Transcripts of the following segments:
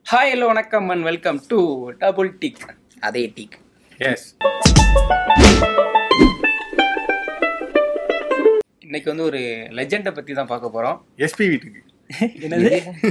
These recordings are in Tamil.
ஹாய் ஹலோ வணக்கம் and welcome to double tick அதே டீக் எஸ் இன்னைக்கு வந்து ஒரு லெஜெண்டை பற்றி தான் பார்க்க போகிறோம் எஸ்பி வீட்டுக்கு என்னது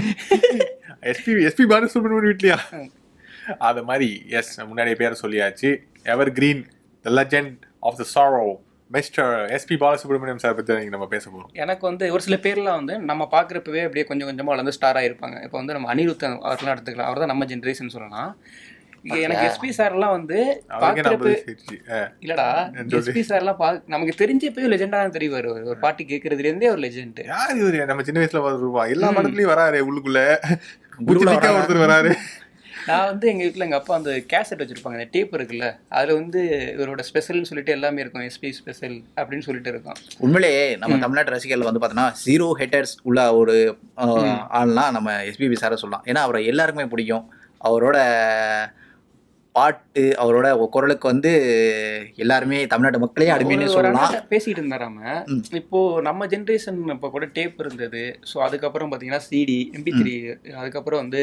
எஸ்பி எஸ்பி பாலசுப்ரமணியன் வீட்லையா அது மாதிரி எஸ் முன்னாடியே பேரை சொல்லியாச்சு evergreen the legend of the sorrow mister SP Balasubrahmanyam sir பற்றி இன்னைக்கு நம்ம பேச போகிறோம் எனக்கு வந்து ஒரு சில பேர்லாம் வந்து நம்ம பார்க்குறப்பவே அப்படியே கொஞ்சம் கொஞ்சமாக வளர்ந்து ஸ்டார் ஆகிருப்பாங்க இப்போ வந்து நம்ம அனிருத் அவர்லாம் எடுத்துக்கலாம் அவர் தான் நம்ம ஜென்ரேஷன் சொல்லலாம் இங்க எனக்கு எஸ்பி சார்லாம் வந்து அவருக்கே பார்க்குறப்ப நம்ம சேர்த்து இல்லடா சொல்லு. எஸ்பி சார்லாம் பா நமக்கு தெரிஞ்சப்பவே லெஜெண்டாக தான் தெரிவார் ஒரு பாட்டு கேட்கறதுலேருந்தே ஒரு லெஜெண்ட் யார் இவரு நம்ம சின்ன வயசுல பார்த்துருப்பா எல்லா படத்துலயும் வராரு உள்ளுக்குள்ள உள்ளுக்குள்ள புத்திக்கா வராரா? ஒருத்தர் வராரு நான் வந்து எங்கள் வீட்டில் எங்கள் அப்பா அந்த கேசட் வச்சுருப்பாங்க அந்த டேப் இருக்குல்ல அதில் வந்து இவரோட ஸ்பெஷல்னு சொல்லிட்டு எல்லாமே இருக்கும் எஸ்பி ஸ்பெஷல் அப்படின்னு சொல்லிட்டு இருக்கும் உண்மையிலேயே நம்ம தமிழ்நாட்டு ரசிகர்கள் வந்து பார்த்தோன்னா ஜீரோ ஹெட்டர்ஸ் உள்ள ஒரு அஹ், ஆள்னா நம்ம எஸ்பிபி சாரை சொல்லலாம் ஏன்னா அவரை எல்லாருக்குமே பிடிக்கும் அவரோட பாட்டு அவரோட குரலுக்கு வந்து எல்லாருமே தமிழ்நாட்டு மக்களே அடிமைன்னு ஒரு- ஒரு சொல்லலாம் அண்ணாட்ட பேசிட்டு இருந்தாராம ம். இப்போ நம்ம ஜென்ரேஷன் இப்போ கூட டேப் இருந்தது ஸோ அதுக்கப்புறம் பார்த்தீங்கன்னா சிடி எம்பி த்ரீ அதுக்கப்புறம் வந்து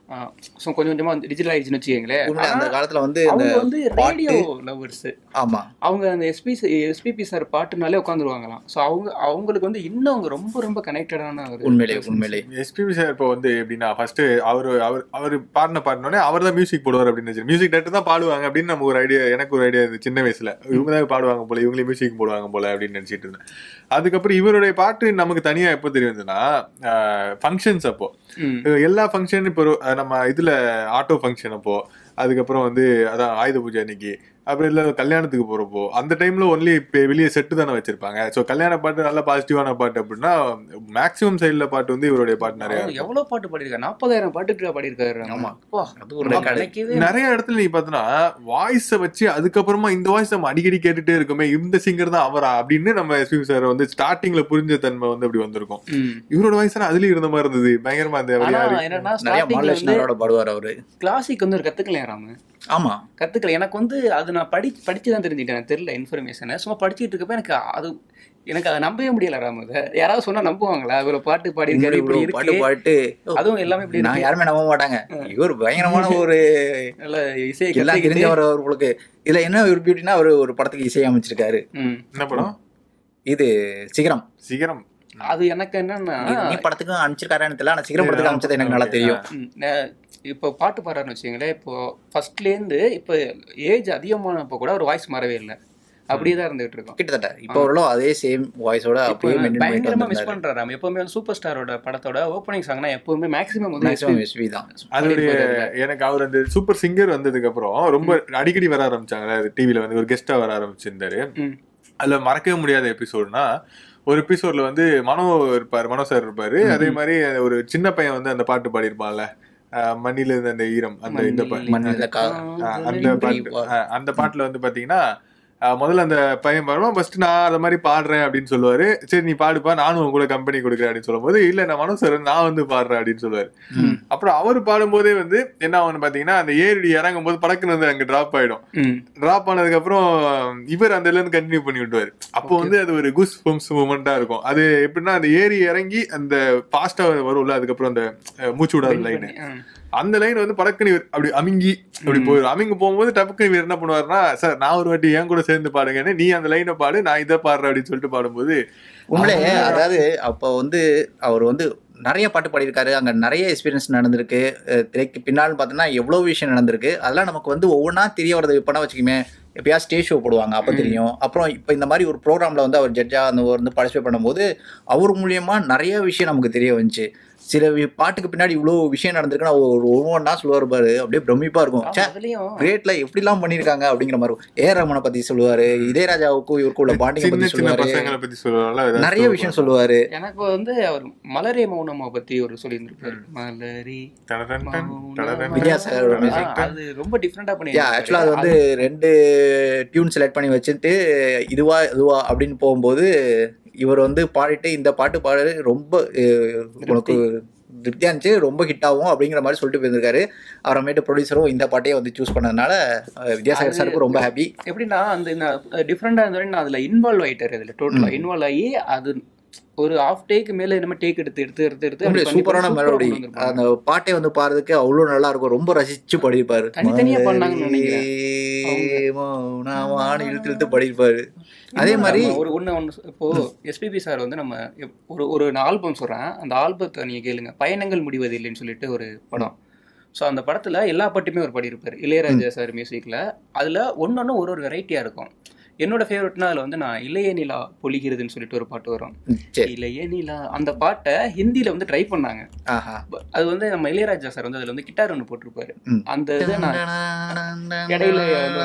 ஸோ கொஞ்சம் கொஞ்சமாக வந்து டிஜிட்டல் ஆயிடுச்சுன்னு வச்சுக்கோங்களேன் உண்மை அந்த ஆனா, காலத்துல வந்து இந்த அவங்க வந்து ரேடியோ பாட்டு லவர்ஸ் ஆமா அவங்க அந்த எஸ்பி எஸ்பிபி சார் பாட்டுனாலே உட்காந்துருவாங்களாம் ஸோ அவங்க அவங்களுக்கு வந்து இன்னும் அவங்க ரொம்ப ரொம்ப கனெக்டடான ஒரு உண்மையிலே persons. உண்மையிலே எஸ்பிபி சார் இப்போ வந்து எப்படின்னா ஃபர்ஸ்ட் அவர் அவர் அவர் பாடின பாடினோடனே அவர் தான் மியூசிக் போடுவார் அப்படின்னு மியூசிக் டேரக்டர் தான் பாடுவாங்க அப்படின்னு நமக்கு ஒரு ஐடியா எனக்கு ஒரு ஐடியா இது சின்ன வயசுல இவங்க தான் பாடுவாங்க போல இவங்களே மியூசிக் போடுவாங்க போல அப்படின்னு நினைச்சிட்டு இருந்தேன் அதுக்கப்புறம் இவருடைய பாட்டு நமக்கு தனியா எப்போ தெரியுதுன்னா ஃபங்க்ஷன்ஸ் அப்போ ம். எல்லா ஃபங்க்ஷன் இப்போ ஒரு, அஹ், நம்ம இதுல ஆட்டோ ஃபங்க்ஷன் அப்போ அதுக்கப்புறம் வந்து அதான் ஆயுத பூஜை அன்னைக்கு அப்புறம் இல்லை கல்யாணத்துக்கு போறப்போ அந்த டைம்ல ஒன்லி வெளியே செட்டு தானே வச்சிருப்பாங்க ஸோ கல்யாண பாட்டு நல்ல பாசிட்டிவான பாட்டு அப்படின்னா மேக்ஸிமம் சைடுல பாட்டு வந்து இவருடைய பாட்டு நிறைய அவர் இருக்கும். எவ்வளவு பாட்டு பாடியிருக்காரு நாற்பதாயிரம் பாட்டுக்கு பாடியிருக்காரு ஆமா. அப்பா, அது ஒரு ஆமா, record. நினைக்கவே நிறைய இடத்துல நீ பார்த்தனா வாய்ஸை வச்சு அதுக்கப்புறமா இந்த வாய்ஸ் நம்ம அடிக்கடி கேட்டுட்டே இருக்கோமே இந்த சிங்கர் தான் அவரா அப்படின்னு நம்ம எஸ்பி சார் வந்து ஸ்டார்டிங்ல புரிஞ்ச தன்மை வந்து அப்படி வந்திருக்கும் ம். இவரோட வாய்ஸ் அதுலயும் இருந்த மாதிரி இருந்தது பயங்கரமா அந்த ஆனா யாரு என்னன்னா நிறைய ஸ்டார்டிங்ல வந்து மாடலேஷனரோட பாடுவார் அவரு கிளாசிக் வந்து ஒரு கத்துக்கலையாராம ஆமா கத்துக்கல எனக்கு வந்து அது நான் படி படிச்சு தான் தெரிஞ்சுக்கிட்டேன் எனக்கு தெரியல இன்ஃபர்மேஷனை சும்மா படிச்சுட்டு இருக்கப்ப எனக்கு அது எனக்கு அதை நம்பவே முடியல ராம அதை யாராவது சொன்னா நம்புவாங்களா இவ்வளவு பாட்டு பாடி இருக்காரு இப்படி இவ்வளவு பாட்டு இருக்கு பாட்டு அதுவும் எல்லாமே இப்படி நான் இருக்கு யாருமே நம்ப மாட்டாங்க இவர் பயங்கரமான ஒரு நல்ல இசையை எல்லாம் கத்துக்கிட்டு தெரிஞ்சவர் அவர்களுக்கு இதுல என்ன ஒரு பியூட்டினா அவர் ஒரு படத்துக்கு இசை அமைச்சிருக்காரு ம். என்ன படம் இது சிகரம் சிகரம் அது எனக்கு என்னன்னா நீ படத்துக்கும் அனுப்பிச்சிருக்காரான்னு தெரியல ஆனா சிகரம் படத்துக்கு அமைச்சது எனக்கு நல்லா தெரியும் ம், நே- இப்போ பாட்டு பாடுறாருன்னு வச்சுங்களேன் இப்போ ஃபர்ஸ்ட்லேருந்து இப்போ ஏஜ் அதிகமானப்போ கூட ஒரு வாய்ஸ் மாறவே இல்லை அப்படியே தான் இருந்துகிட்டு இருக்கோம் கிட்டத்தட்ட இப்போ வரலும் அதே சேம் வாய்ஸோட இப்போ அப்படியே மெயின்டைன் பண்ணிட்டு பயங்கரமா மிஸ் வந்திருந்தாரு பண்றாரு அவன் எப்பவுமே வந்து சூப்பர் ஸ்டாரோட படத்தோட ஓப்பனிங் சாங்னா எப்பவுமே மேக்ஸிமம் வந்து மேக்ஸிமம் எஸ்வி தான் அதோடைய பாடியிருப்பாரு. எனக்கு அவர் அந்த சூப்பர் சிங்கர் வந்ததுக்கு அப்புறம் ரொம்ப அடிக்கடி வர ஆரம்பிச்சாங்க டிவில வந்து ஒரு கெஸ்டா வர ஆரம்பிச்சிருந்தாரு ம். அதுல மறக்கவே முடியாத எபிசோட்னா ஒரு எபிசோட்ல வந்து மனோ இருப்பாரு மனோ சார் இருப்பாரு அதே மாதிரி ஒரு சின்ன பையன் வந்து அந்த பாட்டு பாடியிருப்பான்ல அஹ் மண்ணில இருந்த அந்த ஈரம் அந்த இந்த பா- மண்ணில கா- அஹ் அந்த பாட்டு அஹ் அந்த பாட்டுல வந்து பாத்தீங்கன்னா அஹ் முதல்ல அந்த பையன் பாடுவான் ஃபர்ஸ்ட் நான் அந்த மாதிரி பாடுறேன் அப்படின்னு சொல்லுவாரு சரி நீ பாடுப்பா நானும் உங்க கூட கம்பெனி கொடுக்குறேன் அப்படின்னு சொல்லும்போது இல்ல நான் மனோ சார் நான் வந்து பாடுறேன் அப்படின்னு சொல்லுவாரு ம். அப்புறம் அவர் பாடும்போதே வந்து என்ன ஆகும்னு பாத்தீங்கன்னா அந்த ஏறி இறங்கும் போது படக்குன்னு வந்து அங்க டிராப் ஆயிடும் ம். டிராப் ஆனதுக்கு அப்புறம் இவர் அந்த இருந்து கண்டினியூ பண்ணி விட்டுவாரு அப்போ வந்து அது ஒரு குஸ் பம்ஸ் மூமெண்டா இருக்கும் அது எப்படின்னா அந்த ஏறி இறங்கி அந்த பாஸ்டா வரும்ல அதுக்கப்புறம் அந்த அஹ், மூச்சு விடாத லைன் ம். அந்த லைன் வந்து படக்குன்னு இவர் அப்படி அமுங்கி அப்படி போயிடும் அமுங்கி போகும்போது டப்புக்கு இவர் என்ன பண்ணுவாருன்னா சார் நான் ஒரு வாட்டி என் கூட சேர்ந்து பாடுங்கன்னு நீ அந்த லைனை பாடு நான் இதை பாடுறேன் அப்படின்னு சொல்லிட்டு பாடும்போது உண்மையிலே அதாவது அப்போ வந்து அவர் வந்து நிறைய பாட்டு பாடியிருக்காரு அங்கே நிறைய எக்ஸ்பீரியன்ஸ் நடந்திருக்கு அஹ் திரைக்கு பின்னால் பார்த்தோன்னா எவ்வளோ விஷயம் நடந்திருக்கு அதெல்லாம் நமக்கு வந்து ஒவ்வொன்றா தெரிய வரது இப்போனா வச்சுக்கோமே எப்பயா ஸ்டேஜ் ஷோ போடுவாங்க அப்போ தெரியும் அப்புறம் இப்போ இந்த மாதிரி ஒரு ப்ரோக்ராமில் வந்து அவர் ஜட்ஜாக அந்த வந்து பார்ட்டிசிபேட் பண்ணும்போது அவர் மூலியமா நிறைய விஷயம் நமக்கு தெரிய வந்துச்சு சில வி- பாட்டுக்கு பின்னாடி இவ்வளோ விஷயம் நடந்திருக்குன்னா ஒரு ஒவ்வொன்றா சொல்லுவார் பாரு அப்படியே பிரமிப்பாக இருக்கும் ஆமா, ச்சே அதுலயும் கிரேட்ல எப்படிலாம் பண்ணியிருக்காங்க அப்படிங்கிற மாதிரி இருக்கும். ஏ ரமனை பத்தி சொல்லுவாரு இதயராஜாவுக்கும் இவருக்கும் உள்ள பாண்டிங்க சின்ன பத்தி சின்ன சொல்லுவாரு பசங்களை பத்தி சொல்லுவாங்கல்ல நிறைய விஷயம் சொல்லுவாரு எனக்கு வந்து அவர் மலரே மௌனமா பத்தி ஒரு சொல்லியிருந்திருப்பாரு மலரி வித்யாசாகரோட music. அது ரொம்ப டிஃப்ரெண்டா பண்ணி யா ஆக்சுவலாக அது வந்து ரெண்டு டியூன் செலக்ட் பண்ணி வச்சுட்டு இதுவா இதுவா அப்படின்னு போகும்போது இவர் வந்து பாடிட்டு இந்த பாட்டு பாடு ரொம்ப அஹ், உனக்கு திருப்தியா இருந்துச்சு ரொம்ப ஹிட் ஆகும் அப்படிங்கிற மாதிரி சொல்லிட்டு போயிருக்காரு அப்புறமேட்டு ப்ரொடியூசரும் இந்த பாட்டையே வந்து சூஸ் பண்ணதுனால அஹ், வித்யாசாகர் சாருக்கு ரொம்ப ஹாப்பி எப்படின்னா அந்த டிஃப்ரெண்டா இருந்தவரை நான் அதுல இன்வால்வ் ஆயிட்டாரு அதுல டோட்டலா இன்வால்வ் ஆகி அது ஒரு ஆஃப் டேக்கு மேல நம்ம டேக் எடுத்து எடுத்து எடுத்து எடுத்து உண்மையிலே அப்படி பண்ணி சூப்பரான சூப்பரா மெலோடி கொண்டு வந்திருப்பாங்க. அந்த பாட்டே வந்து பாடுறதுக்கு அவ்வளோ நல்லா இருக்கும் ரொம்ப ரசிச்சு பாடியிருப்பாரு தனித்தனியா பாடுனாங்கன்னு நினைக்கிறேன். மௌனமான்னு இழுத்து இழுத்து பாடியிருப்பாரு அதே மாதிரி நம்ம ஒரு ஒண்ணு ஒண்ணு சொ- இப்போ எஸ்பிபி சார் வந்து நம்ம எப்- ஒரு ஒரு ஆல்பம் சொல்றேன் அந்த ஆல்பத்தை நீங்க கேளுங்க பயணங்கள் முடிவதில்லைன்னு சொல்லிட்டு ஒரு படம் ஸோ அந்த படத்துல எல்லா பாட்டுமே ஒரு பாடியிருப்பாரு இளையராஜா சார் மியூசிக்ல அதுல ஒன்னொன்னு ஒரு ஒரு வெரைட்டியா இருக்கும் என்னோட ஃபேவரட்னா அதுல வந்து நான் இளைய நிலா பொழிகிறதுன்னு சொல்லிட்டு ஒரு பாட்டு வரும் சரி இளைய நிலா அந்த பாட்டை ஹிந்தில வந்து ட்ரை பண்ணாங்க ஆஹா ப- அது வந்து நம்ம இளையராஜா சார் வந்து அதுல வந்து கிட்டார் ஒன்று போட்டிருப்பாரு ம். அந்த இதை நான் இடையில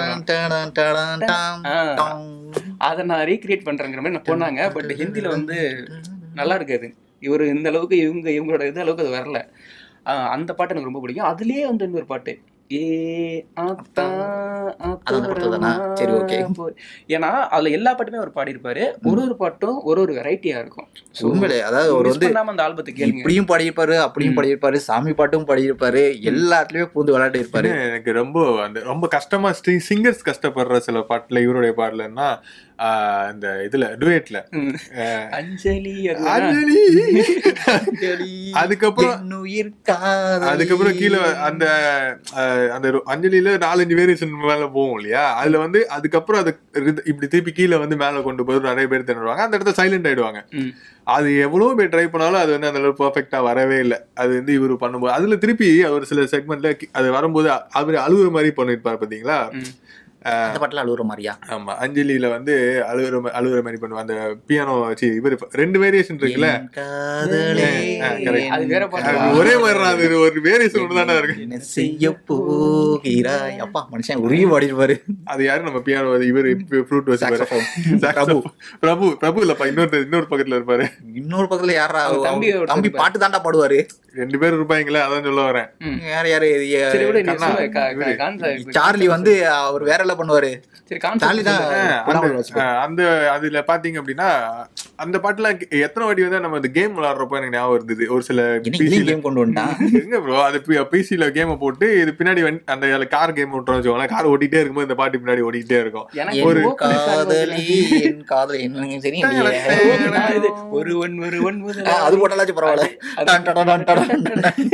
ஆ, அதை நான் ரீக்ரியேட் பண்றேங்கிற மாதிரி நான் போனாங்க பட் ஹிந்தில வந்து நல்லா இருக்காது இவர் இந்த அளவுக்கு இவங்க இவங்களோட இது அளவுக்கு அது வரல ஆ, அந்த பாட்டு எனக்கு ரொம்ப பிடிக்கும் அதுலயே வந்து இன்னொரு பாட்டு ஏ ஆத்தா அது அந்த பாட்டு தானா? சரி, okay. போ- ஏன்னா அதுல எல்லா பாட்டுமே அவர் பாடியிருப்பாரு ஒரு ஒரு பாட்டும் ஒரு ஒரு வெரைட்டியா இருக்கும் So, உண்மையிலே அதாவது அவர் miss வந்து பண்ணாம அந்த ஆல்பத்தை கேளுங்க இப்படியும் பாடியிருப்பாரு அப்படியும் ம். பாடியிருப்பாரு சாமி பாட்டும் பாடியிருப்பாரு எல்லாத்துலயுமே பூந்து விளையாட்டு இருப்பாரு இன்னும் எனக்கு ரொம்ப அந்த ரொம்ப கஷ்டமா சிங்கர்ஸ் கஷ்டப்படுற சில பாட்டுல இவருடைய பாடலன்னா ஆஹ் இந்த இதுல டுவேட்ல ம். அஞ்சலி அது அஞ்சலி அதுக்கப்புறம் என்னுயிர் காதலி. அதுக்கப்புறம் கீழே அந்த அஹ், அந்த ஒரு அஞ்சலியில நாலஞ்சு வேரியேஷன் மேல போகும் இல்லையா அதுல வந்து அதுக்கப்புறம் அது ரித- இப்படி திருப்பி கீழே வந்து மேல கொண்டு போய் நிறைய பேர் தின்னுவாங்க அந்த இடத்துல சைலண்ட் ஆயிடுவாங்க ம். அது எவ்வளவு பேர் ட்ரை பண்ணாலும் அது வந்து அந்த அளவுக்கு பெர்ஃபெக்டா வரவே இல்லை அது வந்து இவரு பண்ணும்போது அதுல திருப்பி ஒரு சில செக்மெண்ட்ல அது வரும்போது அவர் அழுகுற மாதிரி பண்ணிருப்பாரு பாத்தீங்களா ம். அந்த பாட்டுல அழுகுற மாதிரியா ஆமா அஞ்சலியில வந்து அழுகுற மா- அழுகுற மாதிரி பண்ணுவாங்க அந்த பியானோ வச்சு இவர் ரெண்டு வேரியேஷன் இருக்குல்ல என் காதலே ஆ, correct. அது வேற பாட்டு அது ஒரே மாதிரி தான் அது ஒரு வேரியேஷன் ஒன்று தானே இருக்கு என்ன செய்ய போகிறாய் அப்பா மனுஷன் உருகி பாடிருப்பாரு அது யாரு நம்ம பியானோ இவர் ஃப்ளூட் வச்சு Saxophone. பிரபு பிரபு பிரபு இல்லப்பா இன்னொரு இன்னொரு பக்கத்துல இருப்பாரு இன்னொரு பக்கத்துல யாரா அவன் தம்பி ஒருத்தர் தம்பி இருப்பாரு. பாட்டு தாண்டா பாடுவாரு ரெண்டு பேர் இருப்பாங்களே அதான் சொல்ல வரேன் ம். யார் யாரு இது, சரி விடு நீ கண்ணா, சொல்லு. கா- இவரு. கா- கான்சா- சார்லி வந்து அவர் வேற எல்லாம் பண்ணுவாரு சரி கான்சா சார்லி தான் சொல்லு. ஆஹ் படம் அந்த- வச்சுப்பாரு. ஆஹ் அந்த அதுல பாத்தீங்க அப்படின்னா அந்த பாட்டுல எத்தனை வாட்டி வந்து நம்ம இந்த கேம் விளையாடுறப்ப எனக்கு ஞாபகம் இருந்தது ஒரு சில என்ன PC ல- கேம் கொண்டு வந்துட்டான் எங்க ப்ரோ அது பிசில கேம போட்டு இது பின்னாடி வந்து அந்த கார் கேம் விட்டுறோம் வச்சுக்கோங்களேன் கார் ஓட்டிட்டே இருக்கும்போது இந்த பாட்டு பின்னாடி ஓடிக்கிட்டே இருக்கும் எனக்கு என் ஒரு opening song காதலி வந்து- என் காதலி என்ன தெரியும் நான் இது ஒருவன் ஒருவன் முதல் அது போட்டாலாச்சும் பரவாயில்ல அது- டன் டன் டன் டன் டன் டன்.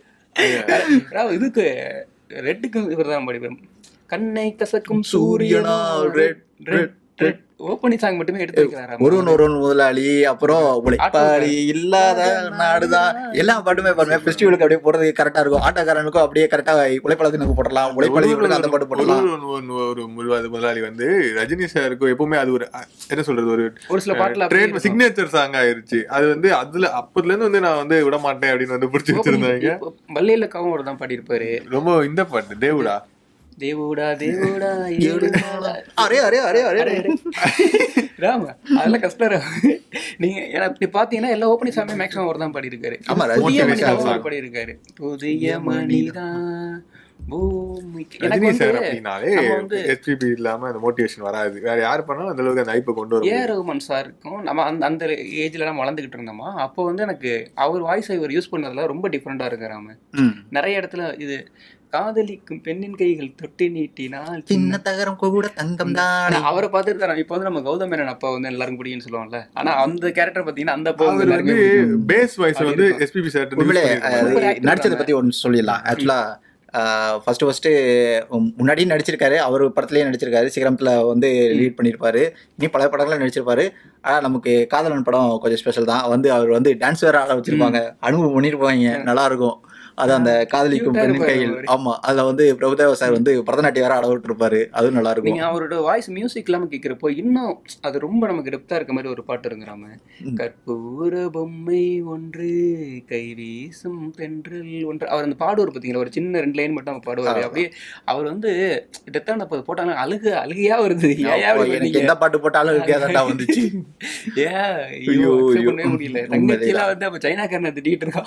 அதாவது இதுக்கு ரெட்டுக்கு இவர் தான் படிப்பேன் கண்ணை கசக்கும் சூரியனா சூரியனா red red red opening song மட்டுமே எடுத்து வைக்கிறாரா ஒருவன் ஒருவன் முதலாளி அப்புறம் உழைப்பாளி இல்லாத நாடுதான் எல்லா பாட்டுமே பாருங்க ஃபெஸ்டிவலுக்கு அப்படியே போடுறது கரெக்டா இருக்கும் ஆட்டோக்காரனுக்கும் அப்படியே கரெக்டா உழைப்பாளத்தினுக்கு போடலாம் உழைப்பாளிகளுக்கு அந்த பாட்டு போடலாம் ஒரு- ஒரு- ஒரு முதலாளி முதலாளி வந்து ரஜினி சாருக்கு எப்பவுமே அது ஒரு அஹ், என்ன சொல்றது ஒரு ஒரு சில பாட்டுல அப்படியே ட்ரேட் சிக்னேச்சர் சாங் ஆயிருச்சு அது வந்து அதுல அப்பதுல இருந்து வந்து நான் வந்து விட மாட்டேன் அப்படின்னு வந்து பிடிச்சி வச்சிருந்தாங்க இப்போ வள்ளியில கவும் தான் பாடியிருப்பாரு ரொம்ப இந்த பாட்டு தேவுடா தேவுடா தேவுடா ஏழுடா. அரே அரே அரே அரே அடே, அடே. ராம அதெல்லாம் கஷ்டம் ராம. நீங்க ஏன்னா இப்படி பாத்தீங்கன்னா எல்லா ஓப்பனிங் சாமே மேக்ஸிமம் அவர் தான் பாடியிருக்காரு ஆமா புதிய ரஜினி மனிதா song. அவர் பாடியிருக்காரு புதிய மனிதா பூமிக்கு எனக்கு ரஜினி வந்து சார் அப்படின்னாலே நம்ம வந்து எஸ்பிபி இல்லாம அந்த மோட்டிவேஷன் வராது வேற யாரு பண்ணாலும் அந்த அளவுக்கு அந்த ஐப்பை கொண்டு வர ஏ முடியாது. ரகுமான் சாருக்கும் நம்ம அந்த அந்த ஏஜ்ல நம்ம வளர்ந்துகிட்டு இருந்தோமா அப்போ வந்து எனக்கு அவர் வாய்ஸ் இவர் யூஸ் பண்ணதுல ரொம்ப டிஃப்ரெண்டா இருக்கிறாம ம். நிறைய இடத்துல இது காதலிக்கும் பெண்ணின் கைகள் தொட்டி நீட்டினால் சின்ன தகரம் கூட தங்கம் தானே ஆனா அவரை பார்த்துட்டு தரோம் இப்போ வந்து நம்ம கௌதம் மேனன் அப்பா வந்து எல்லாருக்கும் பிடிக்கும்னு சொல்லுவோம்ல ஆனா அந்த கேரக்டர் பாத்தீங்கன்னா அந்த அப்பா வந்து அவர் வந்து எல்லாருமே பிடிக்கும். பேஸ் வாய்ஸ் அப்படி வந்து இருக்கும். எஸ்பிபி சார் உண்மையிலே Super அது actor நடிச்சதை தானே. பத்தி ஒன்று சொல்லிடலாம் ஆக்சுவலா ஃபர்ஸ்ட் ஃபர்ஸ்ட் முன்னாடியும் நடிச்சிருக்காரு அவர் படத்துலயே நடிச்சிருக்காரு சிகரம்ல வந்து லீட் பண்ணியிருப்பாரு இனி பல படங்கள்ல நடிச்சிருப்பாரு ஆனா நமக்கு காதலன் படம் கொஞ்சம் ஸ்பெஷல் தான் வந்து அவர் வந்து டான்ஸ் வேற ஆட வச்சிருப்பாங்க அனுபவம் பண்ணிருப்பாங்க நல்லா இருக்கும் அது அந்த காதலிக்கும் Cute ஆ பெண் இருப்பாரு கையில் அவரு. ஆமா அதுல வந்து பிரபுதேவா சார் வந்து பரதநாட்டியம் வேற ஆட விட்டுருப்பாரு அதுவும் நல்லா இருக்கும் நீங்க அவரோட வாய்ஸ் மியூசிக் இல்லாம கேக்குறப்போ இன்னும் அது ரொம்ப நமக்கு டெப்தா இருக்க மாதிரி ஒரு பாட்டு இருங்கிறாம ம். கற்பூர பொம்மை ஒன்று கை வீசும் தென்றல் ஒன்று அவர் அந்த பாடுவார் பாத்தீங்களா ஒரு சின்ன ரெண்டு லைன் மட்டும் அவர் பாடுவாரு ஆமா. அப்படியே அவர் வந்து டெத்தான போட்டாங்க அழுகு அழுகையா வருது ஏன் அப்போ அப்படி எனக்கு பண்ணீங்க? எந்த பாட்டு போட்டாலும் வித்தியாசம் வந்துச்சு ஏன் ஐயோ, ஐயோ accept ஐயோ. பண்ணவே முடியல உண்மையிலே தங்கச்சிலாம் வந்து அப்ப சைனாக்காரனை திட்டிட்டு இருக்கா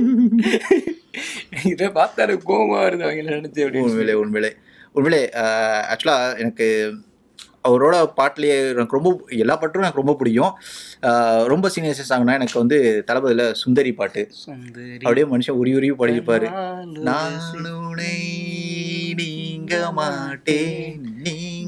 இதை பார்த்தாரு கோவமா வருது அவங்க நினைச்சு அப்படின்னு உண்மையிலே உண்மையிலே உண்மையிலே ஆக்சுவலாக எனக்கு அவரோட பாட்டுலேயே எனக்கு ரொம்ப எல்லா பாட்டும் எனக்கு ரொம்ப பிடிக்கும் ஆஹ் ரொம்ப சீனியர்ஸ் சாங்னா எனக்கு வந்து தளபதியில் சுந்தரி பாட்டு சுந்தரி அப்படியே மனுஷன் உரி உருவி பாடியிருப்பாரு நாலு நான் உன்னை நீங்க மாட்டேன் நீங்க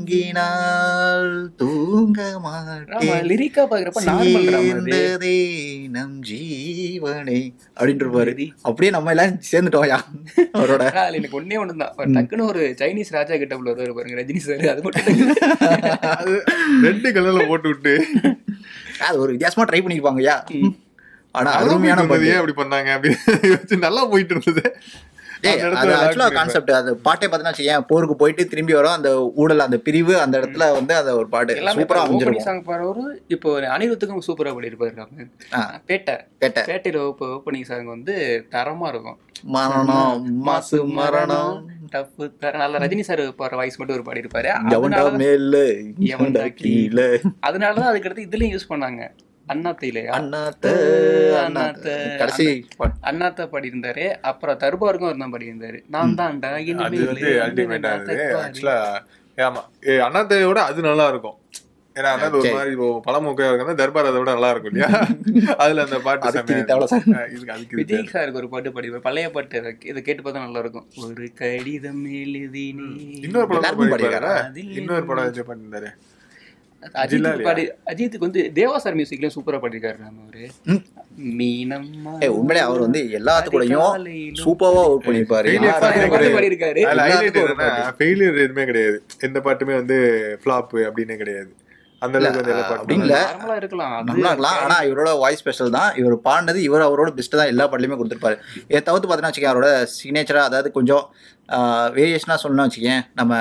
தூங்கினால் தூங்க ஆமா மாட்டேன் லிரிக்கா பாக்குறப்ப நார்மல் அது சேர்ந்ததே நம் ஜீவனே அப்படின்னு இருப்பாரு அப்படியே நம்ம எல்லாம் சேர்ந்துட்டோம்யா அவரோட ஆனா, அதுல எனக்கு ஒண்ணே ஒண்ணுதான் டக்குன்னு ஒரு சைனீஸ் ராஜா கிட்ட உள்ள வருவாரு பாருங்க ரஜினி சார் அது மட்டும் அது ரெண்டு கலர்ல போட்டு விட்டு அது ஒரு வித்தியாசமா ட்ரை பண்ணிருப்பாங்கய்யா ஆனா அருமையான அருமையான பாட்டு ஏன் அப்படி பண்ணாங்க அப்படின்னு யோசிச்சு நல்லா போயிட்டு இருந்தது ஏய், அந்த அது இடத்துல ஆக்சுவலா lock கான்செப்ட் அது பாட்டே பார்த்தீங்கன்னா வச்சுக்கேன் போருக்கு போயிட்டு திரும்பி வரும் அந்த ஊழல் அந்த பிரிவு அந்த இடத்துல வந்து அந்த ஒரு பாட்டு எல்லாமே சூப்பரா ஓப்பனிங் அமைஞ்சிருக்கும் சாங் பாடுறவரு இப்போ அனிருத்துக்கும் சூப்பரா பாடியிருப்பாரு ராமு. ஆ. பேட்டை கேட்ட பேட்டையில ஓப்பனிங் சாங் வந்து தரமா இருக்கும் மரணம் மாசு மரணம் டஃப் நல்ல ரஜினி சார் பாடுற வாய்ஸ் மட்டும் ஒரு பாடி இருப்பாரு எவன்டா மேல எவன்டா கீழே அதனாலதான் அதுக்கடுத்து இதுலயும் யூஸ் பண்ணாங்க அண்ணாத்தையில அண்ணாத்த அண்ணாத்த. கடைசி பாட்டு. அண்ணாத்த பாடியிருந்தாரு அப்புறம் தர்பாருக்கும் அவர் தான் பாடியிருந்தாரு நான் தான்டா அது இனிமேல் வந்து அல்டிமேட்டா நான் இருந்தது தர்பாரு. ஆக்சுவலா ஆமா ஏ, அண்ணாத்தையோட அது நல்லா இருக்கும் ஏன்னா அண்ணாத்த ஒரு சரி. மாதிரி இப்போ பழமொக்கையா இருக்கும் தர்பார் அதை விட நல்லா இருக்கும் இல்லையா அதுல அந்த பாட்டு அதுக்கு செமையா இது தேவை சார். இருக்கும். ஆ, இதுக்கு அதுக்கு இது தேவை. விஜய் சாருக்கு ஒரு பாட்டு பாடிப்பார் பழைய பாட்டு இதை- இதை கேட்டு பார்த்தா நல்லா இருக்கும் ஒரு கடிதம் எழுதினே இன்னொரு படம் எல்லாருக்கும் பாடியிருக்காரா அதில் இன்னொரு படம் வச்சு பண்ணிருந்தாரு அஜித்துக்கு பாடி அஜித்துக்கு வந்து தேவா சார் மியூசிக்லயும் சூப்பரா பாடிருக்காரு நம்ம அவரு ம். மீனம்மா ஏய், உண்மையிலே அவர் வந்து எல்லாத்துக்கூடயும் அதிகாலையிலும் சூப்பரா ஒர்க் பண்ணிருப்பாரு Failure நிறைய பாட்டு பாட்டு பாடியிருக்காரு அதுல highlight எல்லாத்துக்கும் ஒரு என்னன்னா ஃபெயிலியர் எதுவுமே கிடையாது எந்த பாட்டுமே வந்து ஃபிளாப் அப்படின்னே கிடையாது அந்த அளவுக்கு வந்து எல்லா அப்படி பாட்டும் இல்ல. நார்மலா இருக்கலாம் அது நல்லா இருக்கலாம் ஆனா இவரோட வாய்ஸ் ஸ்பெஷல் தான் இவர் பாடினது இவர் அவரோட பெஸ்ட் தான் எல்லா பாடலையுமே கொடுத்துருப்பாரு இதை தவிர்த்து பார்த்தீங்கன்னா வச்சுக்கேன் அவரோட சிக்னேச்சரா அதாவது கொஞ்சம் வேரியேஷனா சொல்லணும் வச்சுக்கேன் நம்ம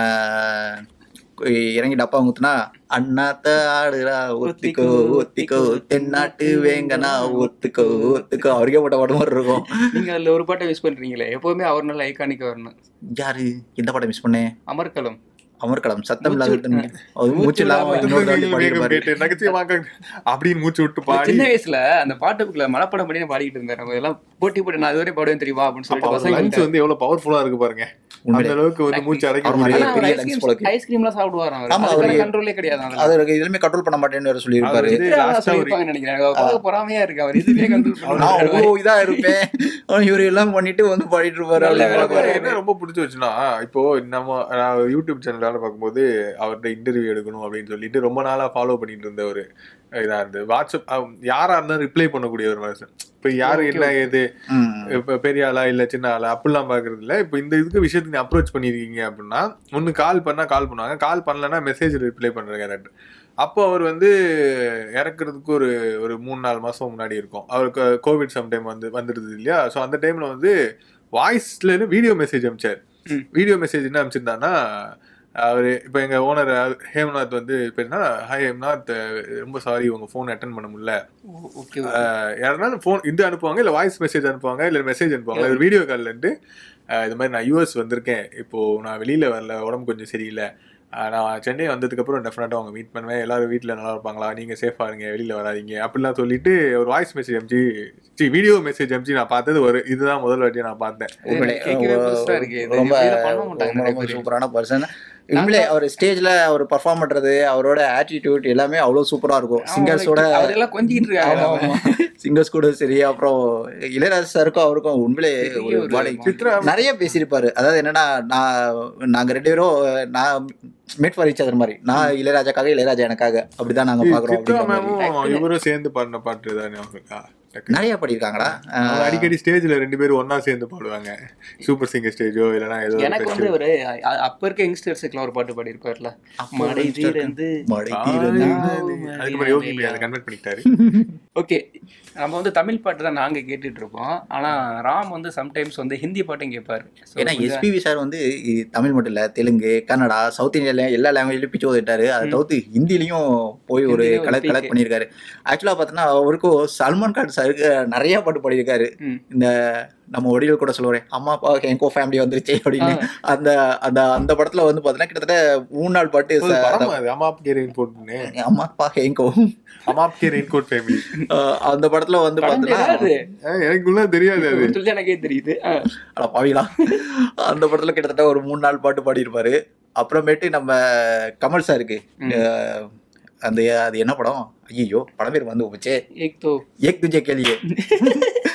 இறங்கி டப்பா ஊத்துனா அண்ணாத்த ஆடுறா ஒத்திக்கோ ஒத்திக்கோ தென்னாட்டு வேங்கனா ஒத்துக்கோ ஒத்துக்கோ அவருக்கே போட்ட பாட்டு மாதிரி இருக்கும் நீங்க அதுல ஒரு பாட்டை யூஸ் பண்றீங்களே எப்பவுமே அவர் நல்ல ஐகானிக் வரணும் யாரு எந்த பாட்டை மிஸ் பண்ணேன் அமர்கலம் அமர்கலம் சத்தம் மூச்சு இல்லாத அவர் மூச்சு இல்லாம மூச்சு இன்னொரு தாண்டி வேகம் பாடியிருப்பாரு. கேட்டு நகைச்சுவையாக அப்படின்னு மூச்சு விட்டு பாடி சின்ன வயசுல அந்த பாட்டுக்குள்ள மனப்படம் பண்ணி நான் பாடிட்டு இருந்தேன் நம்ம எல்லாம் போட்டி போட்டு நான் அதுவரை பாடுவேன் தெரியுமா அப்படின்னு சொல்லிட்டு பசங்க லஞ்ச் வந்து எவ்வளவு பவர்ஃபுல்லா இருக்கு பாருங்க அந்த உண்மையிலே. அளவுக்கு வந்து மூச்சு அடைக்க அவர் முடியாது நிறைய பெரிய lungs போல இருக்கு. ஐஸ்கிரீம்லாம் சாப்பிடுவாரு அவர் ஆமா, அதுக்கான அவரு- கண்ட்ரோலே கிடையாது அதுல. அது எனக்கு எதுவுமே கண்ட்ரோல் பண்ண மாட்டேன்னு வேற சொல்லியிருப்பாரு அது வந்து சித்ரா last ஆ ஒரு சொல்லியிருப்பாங்கன்னு நினைக்கிறேன் எனக்கு பார்க்க பொறாமையா இருக்கு அவர் இதுவே கண்ட்ரோல் நான் பண்ணுவாரு அவ்வளோ இதா இருப்பேன் ஆனா இவரு எல்லாம் பண்ணிட்டு வந்து பாடிட்டு இருப்பாரு நல்ல அப்படின்னு வேலை பார்ப்பாரு. பாரு. என்ன ரொம்ப பிடிச்சி வச்சுன்னா இப்போ நம்ம நான் யூடியூப் சேனல் வேலை பார்க்கும்போது அவர்கிட்ட இன்டர்வியூ எடுக்கணும் அப்படின்னு சொல்லிட்டு ரொம்ப நாளா ஃபாலோ பண்ணிட்டு இருந்த ஒரு இதா இருந்து வாட்ஸ்அப் அவ- யாரா இருந்தாலும் ரிப்ளை பண்ணக்கூடிய ஒரு மனுஷன் இப்போ யாரு Okay, என்ன okay. ஏது ம். இப்போ பெரிய ஆளா இல்ல சின்ன ஆளா அப்படிலாம் பாக்குறது இல்ல இப்போ இந்த இதுக்கு விஷயத்துக்கு நீ அப்ரோச் பண்ணிருக்கீங்க அப்படின்னா ஒன்னு கால் பண்ணா கால் பண்ணுவாங்க கால் பண்ணலன்னா மெசேஜ் ரிப்ளை பண்ற கேரக்டர் அப்போ அவர் வந்து இறக்குறதுக்கு ஒரு ஒரு மூணு நாலு மாசம் முன்னாடி இருக்கும் அவருக்கு கோவிட் சம்டைம் வந்து வந்துடுது இல்லையா ஸோ அந்த டைம்ல வந்து வாய்ஸ்ல வீடியோ மெசேஜ் அனுப்பிச்சார் ம். வீடியோ மெசேஜ் என்ன அனுப்பிச்சிருந்தாருன்னா அவர் இப்போ எங்க ஓனர் ஹேம்நாத் வந்து பேருனா ஹாய் ஹேம்நாத் ரொம்ப சாரி உங்க ஃபோன் அட்டன் பண்ண முடியல ஓகே ஆஹ் யாருனாலும் ஃபோன் இது அனுப்புவாங்க இல்லை வாய்ஸ் மெசேஜ் அனுப்புவாங்க இல்லை மெசேஜ் அனுப்புவாங்க ஒரு வீடியோ கால்லேருந்து இது மாதிரி நான் யூஎஸ் வந்திருக்கேன் இப்போ நான் வெளியில வரல உடம்பு கொஞ்சம் சரியில்லை ஆஹ் நான் சென்னை வந்ததுக்கப்புறம் டெஃபினட்டாக அவங்க மீட் பண்ணுவேன் எல்லாரும் வீட்டில் நல்லா இருப்பாங்களா நீங்கள் சேஃபாக இருங்க வெளியில் வராதீங்க அப்படிலாம் சொல்லிட்டு ஒரு வாய்ஸ் மெசேஜ் அனுப்பிச்சு வீடியோ மெசேஜ் அனுப்பிச்சு நான் பார்த்தது ஒரு இதுதான் முதல் வாட்டியை நான் பார்த்தேன் உண்மையிலே கேட்கவே ரொம்ப- புதுசா இருக்கு இது. ரொம்ப இப்படிலாம் பண்ண மாட்டாங்க ரொம்ப நிறைய ரொம்ப பேரு. சூப்பரான பர்சன் உண்மையிலே அவர் ஸ்டேஜ்ல அவர் பர்ஃபார்ம் பண்றது அவரோட ஆட்டிடியூட் எல்லாமே அவ்வளவு சூப்பரா இருக்கும் சிங்கர்ஸோட அவரெல்லாம் கொஞ்சிட்டு இருக்காங்க சிங்கர்ஸ் கூட சரி அப்புறம் இளையராஜா சாருக்கும் அவருக்கும் உண்மையிலே பெரிய ஒரு ஒரு பாடி சித்ரா நிறைய பேசியிருப்பாரு அதாவது என்னன்னா நான் நாங்க ரெண்டு பேரும் நான் மேட் ஃபார் ஈச் அதர் மாதிரி நான் இளையராஜாக்காக இளையராஜா எனக்காக அப்படிதான் நாங்க பாக்குறோம் சித்ரா அப்படிங்கிற மாதிரி. மேமும் இவரும் சேர்ந்து பாடின பாட்டு தானே அவங்களுக்கா டக்குனு. நிறைய பாடியிருக்காங்களா அவங்க அடிக்கடி ஸ்டேஜ்ல ரெண்டு பேரும் ஒண்ணா சேர்ந்து பாடுவாங்க சூப்பர் சிங்கர் ஸ்டேஜோ இல்லைன்னா ஏதோ ஒரு எனக்கு festival. வந்து ஒரு அ- அப்ப இருக்க யங்ஸ்டர்ஸுக்குலாம் ஒரு பாட்டு பாடி இருப்பார்ல அப்ப மடை ஒரு youngster தீரந்து மடை தீரந்து. அதுக்கப்புறம் யோகி பை அதை கன்வெர்ட் பண்ணிட்டாரு ஓகே நம்ம வந்து தமிழ் பாட்டு தான் நாங்க கேட்டுட்டு இருப்போம் ஆனா ராம் வந்து சம்டைம்ஸ் வந்து ஹிந்தி பாட்டும் கேட்பாரு So, ஏன்னா கொஞ்சம் எஸ்பிவி சார் வந்து இ- தமிழ் மட்டும் இல்ல தெலுங்கு கன்னடா சவுத் இந்தியால எல்லா லாங்குவேஜ்லயும் பிச்சு உதவிட்டாரு அதை தவிர்த்து ஹிந்திலையும் போய் ஒரு ஹிந்திலயும் ஒரு கலெக்ட் peak. கலெக்ட் பண்ணியிருக்காரு ஆக்சுவலா பார்த்தோன்னா அவருக்கும் சல்மான் கான் சாருக்கு நிறைய பாட்டு பாடியிருக்காரு ம். இந்த நம்ம ஒடிகள் கூட சொல்லுவாரு அம்மா அப்பா எங்கோ ஃபேமிலி வந்துருச்சு அப்படின்னு அந்த அந்த அந்த படத்துல வந்து பார்த்தீங்கன்னா கிட்டத்தட்ட மூணு நாள் பாட்டு ஒரு ச- படம் அது அமாப் கே ரெயின் கோட்னு அம்மா அப்பா எங்கோ அமாப் கே ரெயின் கோட் ஃபேமிலி அந்த படத்துல வந்து படம் பார்த்தீங்கன்னா தெரியாது. எனக்குள்ள தெரியாது அது ஒரு சொல்லி எனக்கே தெரியுது ஆ. அட பாவிலா அந்த படத்துல கிட்டத்தட்ட ஒரு மூணு நாள் பாட்டு பாடியிருப்பாரு அப்புறமேட்டு நம்ம கமல் சாருக்கு அஹ், அந்த அது என்ன படம் ஐயோ படம் பேர் வந்து போச்சே ஏக் தோ ஏக் துஜே கேளியே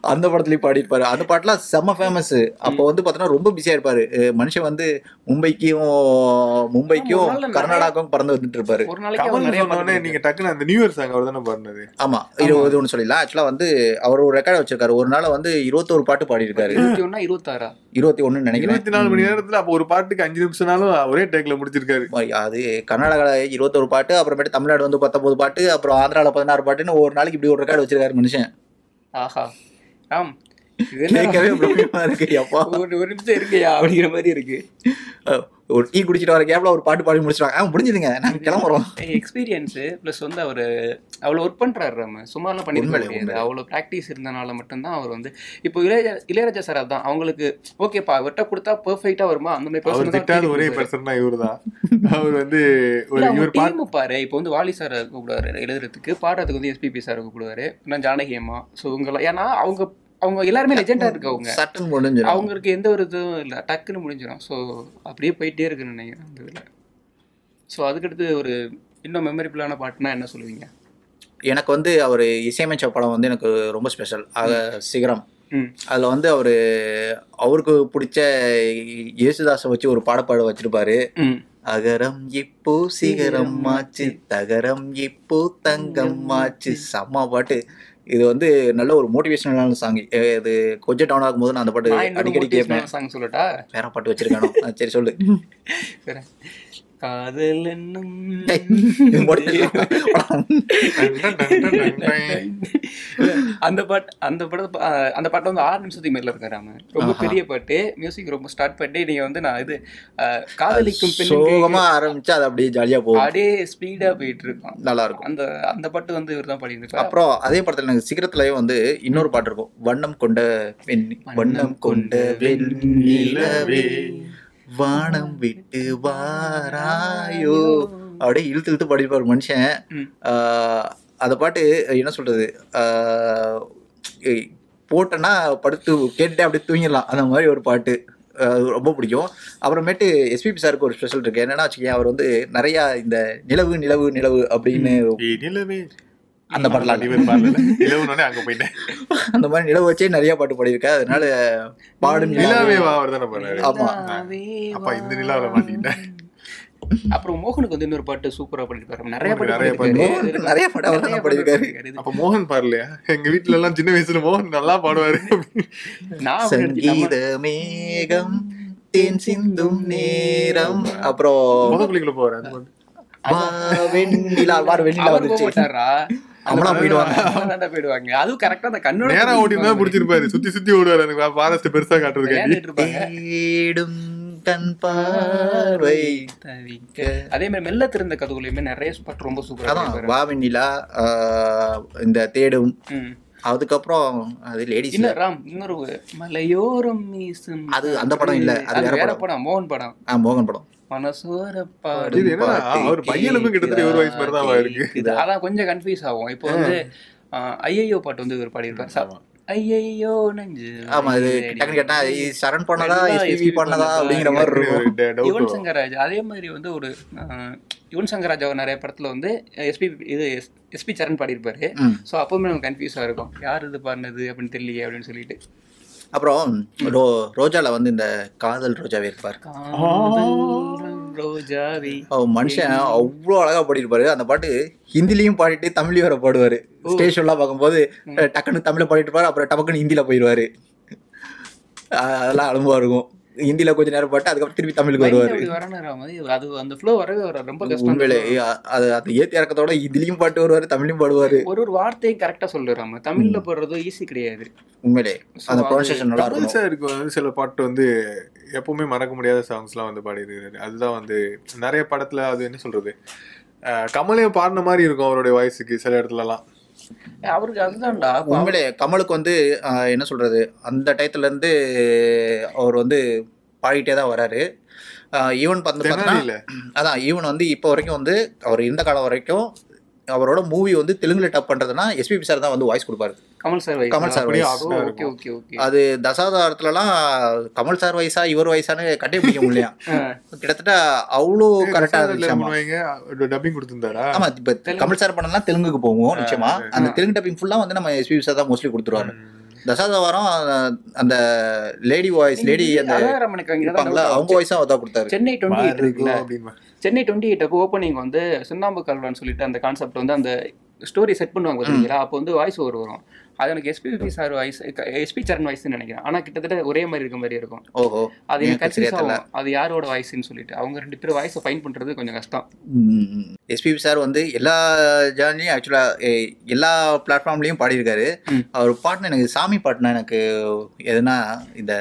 அந்த படத்துலயும் பாடியிருப்பாரு அந்த பாட்டுலாம் செம்ம ஃபேமஸ் அப்போ வந்து பார்த்தோன்னா ரொம்ப பிஸியா இருப்பாரு அஹ் மனுஷன் வந்து மும்பைக்கும் மும்பைக்கும் ஆமா, ஒரு நாள்ல நிறைய- கர்நாடகாவுக்கும் பறந்து வந்துட்டு இருப்பாரு ஒரு நாளைக்கு அவர் கமல் நிறைய சொன்ன உடனே பாட்டு நீங்க டக்குன்னு அந்த நியூ இயர் சாங் அவர் தானே பாடினது ஆமா இருபது ஒன்று சொல்லிடலாம் ஆக்சுவலா வந்து அவர் ஒரு ரெக்கார்ட் வச்சிருக்காரு ஒரு நாள் வந்து இருபத்தோரு பாட்டு பாடியிருக்காரு இருபத்தி ஒன்னா இருபத்தாறா இருபத்தி ஒன்னு நினைக்கிறேன் இருபத்தி நாலு மணி நேரத்துல அப்போ ஒரு பாட்டுக்கு அஞ்சு நிமிஷம்னாலும் ஒரே டேக்ல முடிச்சிருக்காரு அது கர்நாடகாவில் இருபத்தொரு பாட்டு அப்புறமேட்டு தமிழ்நாடு வந்து பத்தொன்பது பாட்டு அப்புறம் ஆந்திராவில் பதினாறு பாட்டுன்னு ஒரு நாளைக்கு இப்படி ஒரு ரெக்கார்டு வச்சிருக்காரு மனுஷன் ஆஹா ஆம் இது என்ன கேட்கவே பிரமிப்பா இருக்கு அப்பா ஒரு ஒரு நிமிஷம் இருக்குயா அப்படிங்கிற மாதிரி இருக்கு அஹ் ஒரு டீ குடிச்சிட்டு வர கேப்ல ஒரு பாட்டு பாடி முடிச்சிருவாங்க ஆ முடிஞ்சுதுங்க நாங்க கிளம்புறோம் எக்ஸ்பீரியன்ஸ் ப்ளஸ் வந்து அவர் அவ்வளோ ஒர்க் பண்றாரு நம்ம சும்மாலாம் பண்ணிருக்க உண்மையிலே, முடியாது உண்மையிலே. அவ்வளோ ப்ராக்டிஸ் இருந்தனால மட்டும்தான் அவர் வந்து இப்போ இளையராஜா இளையராஜா சார் அதான் அவங்களுக்கு ஓகேப்பா அவர்கிட்ட கொடுத்தா பெர்ஃபெக்டா வருமா அந்த மாதிரி அவர் person தான் திட்டாத தேடி ஒரே கொடுப்பாரு. பர்சன் தான் இவரு தான் அவர் வந்து ஒரு இல்ல, அவங்க இவர் பாட்டு team பாரு இப்போ வந்து வாலி சார் கூப்பிடுவாரு எழுதுறதுக்கு பாடுறதுக்கு வந்து எஸ்பிபி சார் கூப்பிடுவாரு நான் ஜானகி அம்மா ஸோ இவங்கெல்லாம் ஏன்னா அவங்க அவங்க எல்லாருமே லெஜெண்டா இருக்கு அவங்க சட்டன் முடிஞ்சிடும் அவங்களுக்கு எந்த ஒரு இதுவும் இல்லை டக்குன்னு முடிஞ்சிடும் ஸோ அப்படியே போயிட்டே இருக்குன்னு நினைக்கிறேன் அந்த இதில் ஸோ அதுக்கடுத்து ஒரு இன்னும் மெமரிபிளான பாட்டுனா என்ன சொல்லுவீங்க எனக்கு வந்து அவர் இசையமைச்ச படம் வந்து எனக்கு ரொம்ப ஸ்பெஷல் ஆக சிகரம் ம் அதில் வந்து அவர் அவருக்கு பிடிச்ச இயேசுதாஸை வச்சு ஒரு பாடப்பாடு வச்சிருப்பாரு ம் அகரம் இப்போ சிகரம் ஆச்சு தகரம் இப்போ தங்கம் ஆச்சு செம்ம பாட்டு இது வந்து நல்ல ஒரு மோட்டிவேஷனலான சாங் இது கொஞ்சம் டவுன் ஆகும்போது நான் அந்த பாட்டு நான் இன்னொரு அடிக்கடி கேட்பேன் சாங் சொல்லட்டா வேற பாட்டு வச்சிருக்கானோ ஆ, சரி சொல்லு சரி. காதல் என்னும் ஏய், இது போட்டு- அந்த பாட்டு அந்த படத்தை பா- அந்த பாட்டு வந்து ஆறு நிமிஷத்துக்கு மேல இருக்காரு அவன் ரொம்ப ஆஹா. பெரிய பாட்டு மியூசிக் ரொம்ப ஸ்டார்ட் பண்ணி நீங்க வந்து நான் இது அஹ், காதலிக்கும் பெண் சோகமா ஆரம்பிச்சு அது அப்படியே ஜாலியா போகும் அப்படியே ஸ்பீடா போயிட்டு இருக்கும் நல்லா இருக்கும் அந்த அந்த பாட்டு வந்து இவர் தான் பாடியிருக்காரு அப்புறம் அதே படத்துல எனக்கு சிகரத்துலயே வந்து இன்னொரு பாட்டு இருக்கும் வண்ணம் கொண்ட வெண்ணி வண்ணம் கொண்ட வெண்ணிலவே வானம் விட்டு வாராயோ அப்படியே இழுத்து இழுத்து பாடிப்பார் மனுஷன் ம். ஆஹ் அந்த பாட்டு என்ன சொல்றது ஆஹ் ஏய், போட்டேன்னா படுத்து கேட்டுட்டு அப்படியே தூங்கிடலாம் அந்த மாதிரி ஒரு பாட்டு ஆஹ் ரொம்ப பிடிக்கும் அப்புறமேட்டு எஸ்பிபி சாருக்கு ஒரு ஸ்பெஷல் இருக்கு என்னன்னா வச்சுக்கேன் அவர் வந்து நிறைய இந்த நிலவு நிலவு நிலவு அப்படின்னு ஏய், நிலவே அந்த பாட்டெல்லாம் இவர் பாடல நிலவுனோடனே அங்க போயிட்டேன் அந்த மாதிரி நிலவு வச்சே நிறைய பாட்டு பாடியிருக்கேன் அதனால பாடு நிலாவே நிலாவே வா அவர் தானே பாடுறாரு ஆமா. அப்பா இந்த நிலாவில மாட்டிக்கிட்டேன் அப்புறம் மோகனுக்கு வந்து இன்னொரு பாட்டு சூப்பரா பண்ணிருக்காரு நிறைய பாட்டு நிறைய பாடியிருக்காரு. பாட்டு. நிறைய பாட்டு அவர் தான் நிறைய பாடியிருக்காரு. பாடியிருக்காரு. அப்ப மோகன் பாடலையா எங்க வீட்ல எல்லாம் சின்ன வயசுல மோகன் நல்லா பாடுவாரு நான் அப்படி நினைச்சு சங்கீத மேகம் தேன் சிந்தும் நேரம் அப்புறம் முத குளிக்குள்ள போறேன் அது பாட்டு. வா வெண்ணிலா வார வெண்ணிலா அவர் வந்துச்சு போட்டாரா அவங்களாம் போயிடுவாங்க அவங்களாம் போயிடுவாங்க அதுவும் கரெக்டா அந்த கண்ணோட நேரா ஓட்டினா பிடிச்சிருப்பாரு சுத்தி சுத்தி ஓடுவாரு எனக்கு ஃபாரஸ்ட் பெருசா காட்டுறதுக்கு விளையாண்டுட்டு இருப்பாங்க தேடும் கண் பார்வை தவிக்க. அதே மாதிரி மெல்ல திறந்த கதவுலையுமே நிறைய பாட்டு ரொம்ப சூப்பரா அதான் பண்ணிருப்பாரு. வா வெண்ணிலா ஆஹ், இந்த தேடும் ம். அதுக்கப்புறம் அது லேடிஸ் இல்ல ராம் இன்னொரு மலையோரம் வீசும் அது அந்த படம் இல்ல, அது அது வேற வேற படம். படம் மோகன் படம் ஆ மோகன் படம் மனசோர இது பாடும் என்னடா அவர் பையனுக்கும் கிட்டத்தட்ட ஒரு வயசு மாதிரி தான் இருக்கு இது அதான் கொஞ்சம் கன்ஃபியூஸ் ஆகும் இப்போ வந்து ஐயோ பாட்டு வந்து இவர் பாடியிருப்பார் ஆமா. ஐயையோ நெஞ்சு ஆமா இது வலிக்குதடி. டக்குனு கேட்டா இது சரண் பண்ணதா எல்லாம் எஸ்பிபி SPB பண்ணதா பண்ணதா, அப்படிங்கிற மாதிரி ஒரு இருக்கும் ட- doubt யுவன் வரும். சங்கர் ராஜா அதே மாதிரி வந்து ஒரு அஹ், யுவன் சங்கர் ராஜா நிறைய படத்துல வந்து எஸ்பி இது எஸ்பி சரண் பாடியிருப்பாரு ம். ஸோ அப்பவுமே நமக்கு கன்ஃபியூஸாக இருக்கும் யார் இது பாடினது அப்படின்னு தெரியலையே அப்படின்னு சொல்லிட்டு அப்புறம் ரோ ரோஜால வந்து இந்த காதல் ரோஜாவே இருப்பார் காதல் ரோஜாவே அவன் மனுஷன் அவ்வளோ அழகா பாடியிருப்பாரு அந்த பாட்டு ஹிந்திலையும் பாடிட்டு தமிழ்லையும் வர பாடுவாரு ஸ்டேஜ் ஷோலாம் பார்க்கும்போது அஹ், டக்குன்னு தமிழ்ல பாடிட்டு இருப்பாரு அப்புறம் டபக்குன்னு ஹிந்தில போயிடுவாரு அஹ், அதெல்லாம் அனுபவம் இருக்கும் ஹிந்தில கொஞ்ச நேரம் பாட்டு அதுக்கப்புறம் திருப்பி தமிழுக்கு வருவாரு அப்படி வரணும் மாதிரி அது அந்த ஃப்ளோ வரவே வர ரொம்ப கஷ்டம் உண்மையிலே அஹ், அது அந்த ஏத்தி இறக்கத்தோட ஹிந்திலையும் பாட்டு வருவாரு தமிழ்லையும் பாடுவாரு ஒரு ஒரு வார்த்தையும் கரெக்டா சொல்லுறாம தமிழ்ல போடுறது ஈஸி கிடையாது உண்மையிலே அந்த அது- ப்ரொனன்சியேஷன் நல்லா கமல் இருக்கும் சாருக்கு வந்து சில பாட்டு வந்து எப்பவுமே மறக்க முடியாத சாங்ஸ்லாம் வந்து பாடியிருக்காரு அதுதான் வந்து நிறைய படத்துல அது என்ன சொல்றது அஹ் கமலே பாடின மாதிரி இருக்கும் அவருடைய வாய்ஸுக்கு சில இடத்துலலாம் அவருக்கு அதுதான்டா அப்ப உண்மையிலே கமலுக்கு வந்து ஆஹ், என்ன சொல்றது அந்த டயத்துல இருந்து அவர் வந்து பாடிட்டே தான் வராரு ஈவன் வந்து பார்த்தீங்கன்னா தெனாலியில அதான் ஈவன் வந்து இப்போ வரைக்கும் வந்து அவர் இருந்த காலம் வரைக்கும் அவரோட மூவி வந்து தெலுங்குல டப் பண்றதுன்னா எஸ்பிபி சார் தான் வந்து வாய்ஸ் கொடுப்பாரு கமல் சார் கமல் சார் அப்படியே voice. ஆப்டா ஓகே இருக்கும் ஓகே ஓகே அது தசாவதாரத்துலலாம் கமல் சார் வயசா இவர் வயசான்னு கட்டே பிடிக்க முடியல கிட்டத்தட்ட அவ்வளோ கரெக்டா இருந்துச்சு ஆமா. பண்ணுவாங்க டப்பிங் கொடுத்திருந்தாரா ஆமா இப்ப கமல் சார் பண்ணலாம் தெலுங்குக்கு போவோம் நிச்சயமா அந்த தெலுங்கு டப்பிங் ஃபுல்லா வந்து நம்ம எஸ்பிபி சார் தான் மோஸ்ட்லி கொடுத்துருவாரு தசாவதாரம் அந்த லேடி வாய்ஸ் லேடி அந்த அதான் ரமணிக்கு அங்க தான் இருப்பாங்களா doubt அவங்க வாய்ஸும் அவதான் கொடுத்தாரு சென்னை டுவெண்ட்டி எயிட் மாறுகோ இருக்குல்ல அப்படின்னு சென்னை டுவெண்ட்டி எயிட் அப்போ ஓப்பனிங் வந்து சுண்ணாம்பு கல்வான்னு சொல்லிட்டு அந்த கான்செப்ட் வந்து அந்த ஸ்டோரி செட் பண்ணுவாங்க பார்த்தீங்களா அப்போ வந்து வாய்ஸ் ஓவர் வரும் அது எனக்கு SPB sir voice SP Charan வாய்ஸ்னு நினைக்கிறேன் ஆனால் கிட்டத்தட்ட ஒரே மாதிரி இருக்க மாதிரி இருக்கும் ஓஹோ அது எனக்கு எனக்கு சரியா கன்ஃபியூஸ் தெரியல. ஆகும் அது யாரோட வாய்ஸ்ன்னு சொல்லிட்டு அவங்க ரெண்டு பேரும் வாய்ஸை ஃபைன் பண்ணுறது கொஞ்சம் கஷ்டம் எஸ்பிபி சார் வந்து எல்லா ஜான்லையும் ஆக்சுவலாக எல்லா பிளாட்ஃபார்ம்லேயும் பாடியிருக்காரு ம். அவர் பாட்டுனா எனக்கு சாமி பாட்டுனா எனக்கு எதுனா இந்த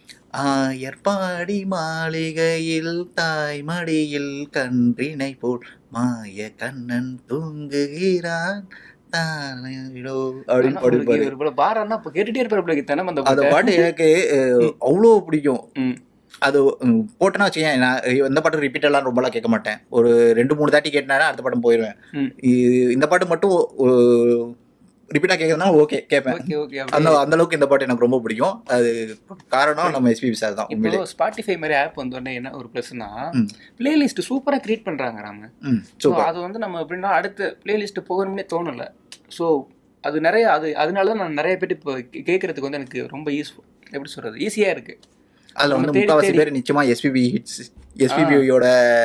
எற்பாடி மாளிகையில் தாய் மடியில் கன்றினை போல் மாய கண்ணன் தூங்குகிறான் தானேடோ அப்படின்னு பாடிருப்பாரு ஒரு போல பாரான்னா இப்போ கேட்டுட்டே இருப்பாரு தினம் அந்த அந்த பாட்டை. பாட்டு எனக்கு அஹ், அவ்வளோ பிடிக்கும் ம். அது ம், போட்டேன்னா வச்சுக்கேன் நான் இந்த பாட்டு ரிப்பீட்டெல்லாம் ரொம்பலாம் கேட்க மாட்டேன் ஒரு ரெண்டு மூணு தாட்டி கேட்டேன்னா அடுத்த பாட்டம் போயிடுவேன் ம். இ- இந்த பாட்டு மட்டும் ரிப்பீட்டாக கேட்கறதுனா ஓகே கேட்பேன் ஓகே ஓகே அந்த அந்த அளவுக்கு இந்த பாட்டு எனக்கு ரொம்ப பிடிக்கும் அது காரணம் நம்ம எஸ்பிபி சார் தான் உண்மையிலே இப்போ ஸ்பாட்டிஃபை மாதிரி ஆப் வந்தோடனே என்ன ஒரு ப்ளஸ்னா ம். பிளேலிஸ்ட் சூப்பராக கிரியேட் பண்ணுறாங்க ராம ம் ஸோ சூப்பர் அது வந்து நம்ம எப்படின்னா அடுத்த பிளேலிஸ்ட் போகணும்னே தோணல ஸோ அது நிறைய அது அதனால தான் நான் நிறைய பேர் இப்போ கேட்கறதுக்கு வந்து எனக்கு ரொம்ப யூஸ்ஃபுல் எப்படி சொல்றது ஈஸியாக இருக்கு அதில் வந்து நம்ம தேடி முக்கால்வாசி தேடி- பேர் நிச்சயமா எஸ்பிபி ஹிட்ஸ் எஸ்பிபியோட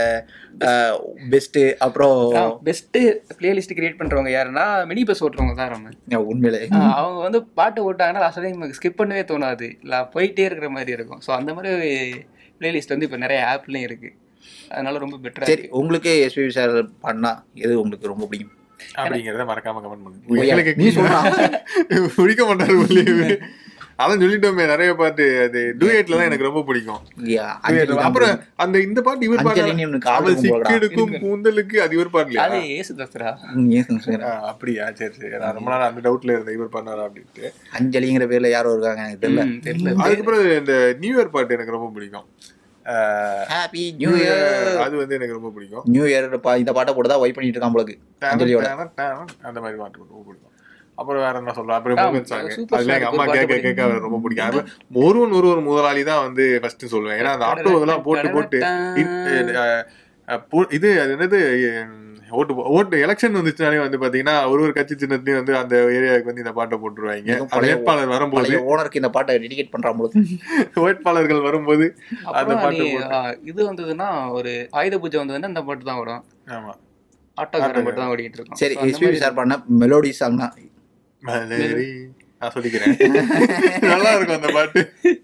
பெஸ்ட்டு அப்புறம் பெஸ்ட் பிளேலிஸ்ட் கிரியேட் பண்றவங்க யாருன்னா மினி பஸ் ஓட்டுறவங்க தான் நம்ம உண்மையிலே ஆஹ் அவங்க வந்து பாட்டு ஓட்டாங்கன்னா லாஸ்ட் டைம் ஸ்கிப் பண்ணவே தோணாது இல்லை போயிட்டே இருக்கிற மாதிரி இருக்கும் ஸோ அந்த மாதிரி பிளேலிஸ்ட் வந்து இப்போ நிறைய ஆப்லேயும் இருக்கு அதனால ரொம்ப பெட்டரா சரி உங்களுக்கு எஸ்பிபி சார் பண்ணா எது உங்களுக்கு ரொம்ப பிடிக்கும் அப்படிங்கறத மறக்காம கமெண்ட் ஓ, பண்ணுங்க யா, எங்களுக்கு நீ சொல்றா. பிடிக்க மாட்டாரு உள்ளே அதான் சொல்லிட்டோமே நிறைய பாட்டு அது டூயட்ல தான் எனக்கு ரொம்ப பிடிக்கும் யா, Duet. அஞ்சலி தான் அப்புறம் அந்த இந்த பாட்டு இவர் பாட்டு அஞ்சலின்னு ஒண்ணு கால் அவள் இருக்கும் போலடா. சிக்கெடுக்கும் கூந்தலுக்கு அது இவர் பாடலையா அது ஏசு தஸ்ரா ம், yes, சொல்லுங்க. ஆ, அப்படியா சரி சரி நான் ரொம்ப நாள் அந்த டவுட்ல இருந்தேன் இவர் பண்ணாரா அப்படின்ட்டு அஞ்சலிங்கிற பேர்ல யாரும் இருக்காங்க எனக்கு தெரியல தெரியல அதுக்கப்புறம் இந்த நியூ இயர் பாட்டு எனக்கு ரொம்ப பிடிக்கும் ஆ, ஹாப்பி நியூ இயர் அது வந்து எனக்கு ரொம்ப பிடிக்கும் நியூ இயர் இந்த பாட்டை போட்டு தான் வைப் பண்ணிட்டு இருக்கான் போலக்கு அஞ்சலியோட அந்த மாதிரி பாட்டு ரொம்ப பிடிக்கும் அப்புறம் வேற என்ன சொல்லலாம் அப்புறம் ஆ, மோகன் சாங் சூப்பர் அதுல எங்க ஸ்டார் அம்மா ஒரு கேட்க பாட்டு கேட்க அவர் ரொம்ப பிடிக்கும் அது ஒருவன் ஒருவன் முதலாளி தான் வந்து ஃபர்ஸ்ட் சொல்லுவேன் ஏன்னா அந்த ஆட்டோ இதெல்லாம் போட்டு போட்டு இ- அஹ், அஹ், போ- இது அது என்னது உம், ஓட்டு போ- ஓட்டு எலெக்ஷன் வந்துச்சுனாலே வந்து பாத்தீங்கன்னா ஒரு ஒரு கட்சி சின்னத்தையும் வந்து அந்த ஏரியாவுக்கு வந்து இந்த பாட்டை போட்டுருவாங்க மிகவும் அந்த பழைய வேட்பாளர் வரும்போது பழைய ஓனருக்கு இந்த பாட்டை டெடிகேட் பண்றான் போலக்கு வேட்பாளர்கள் வரும்போது அந்த அப்புறம் பாட்டு நீ, போட்டு ஆ, இது வந்ததுன்னா ஒரு ஆயுத பூஜை வந்ததுன்னா இந்த பாட்டு தான் வரும் ஆமா ஆட்டோக்காரன் மட்டும் தான் ஓடிட்டு இருக்கோம் சரி So, அந்த எஸ்பிபி மாதிரி சார் பண்ண மெலோடி சாங்னா மலரி நான் சொல்லிக்கிறேன் நல்லா இருக்கும் அந்த பாட்டு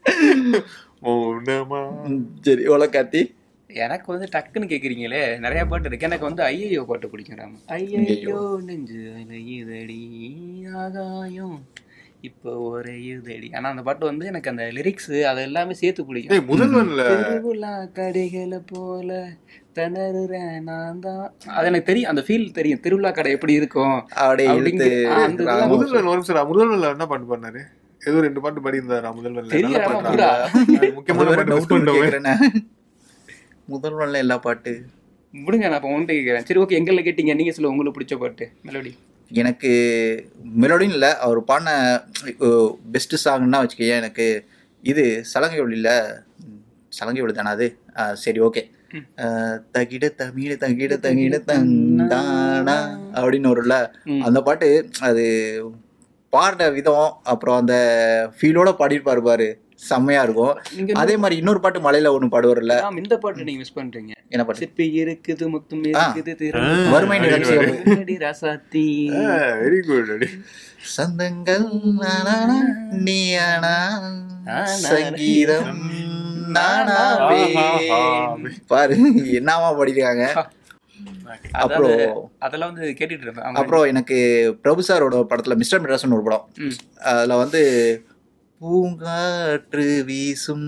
மௌனமா சரி எவ்வளோ கார்த்தி எனக்கு வந்து டக்குன்னு கேக்குறீங்களே நிறைய பாட்டு இருக்கு எனக்கு வந்து ஐயையோ பாட்டு பிடிக்கும் ராம ஐயையோ நெஞ்சு அலையுதடி ஆகாயம் இப்போ ஒரையுதடி ஆனா அந்த பாட்டு வந்து எனக்கு அந்த லிரிக்ஸ் அது எல்லாமே சேர்த்து பிடிக்கும் ஏய் முதல்வன்ல திருவிழா கடைகளை போல திணறுறேன் நான் தான் அது எனக்கு தெரியும் அந்த ஃபீல் தெரியும் திருவிழா கடை எப்படி இருக்கும் அப்படியே அப்படிங்க- இழுத்து ஆ, அந்த இதெல்லாம் முதல்வன் ஒரு நிமிஷம் முதல்வன்ல என்ன பாட்டு பண்ணாரு ஏதோ ரெண்டு பாட்டு பாடி இருந்தாரா முதல்வன்ல தெரியும், நல்ல ஆமா, பாட்டு புறா. அது முக்கியமான பாட்டு miss பண்ணிட்டோமே. முதல்வன்ல எல்லா பாட்டு விடுங்க நான் இப்போ உன்ட்டு கேட்குறேன் சரி ஓகே எங்களை கேட்டீங்க நீங்க சொல்ல உங்களுக்கு பிடிச்ச பாட்டு மெலோடி எனக்கு மெலோடின்னு இல்லை அவர் பாடின பெஸ்ட் சாங்னா வச்சுக்கேன் எனக்கு இது சலங்கை ஒளியில் சலங்கை ஒளி தானே அது ஆ, சரி ஓகே தகிட தமிழ தகிட தகிட தந்தானா அப்படின்னு வரும்ல ம். அந்த பாட்டு அது பாடின விதம் அப்புறம் அந்த ஃபீலோட பாடியிருப்பாரு பாரு செம்மையா இருக்கும் நீங்க அதே மாதிரி இன்னொரு பாட்டு மலையில ஒன்று பாடுவார்ல ஆம், இந்த பாட்டு நீங்க மிஸ் பண்றீங்க என்ன பாட்டு சிப்பி இருக்குது முத்தும் ஆ. இருக்குது திரு- வறுமை நிகழ்ச்சி திருநடி ராசாத்தி வெரி குட் அடி சந்தங்கள் நானானா, நீயானா, சங்கீதம் நானாவே. பாரு என்னவா படிக்கிறாங்க அதாவது அப்புறம் அதெல்லாம் வந்து கேட்டுட்டு இருப்பேன் ஆமா. அப்புறம் எனக்கு பிரபு சாரோட படத்துல மிஸ்டர் மெட்ராஸ்னு ஒரு படம் ம். அதுல வந்து பூங்காற்று வீசும்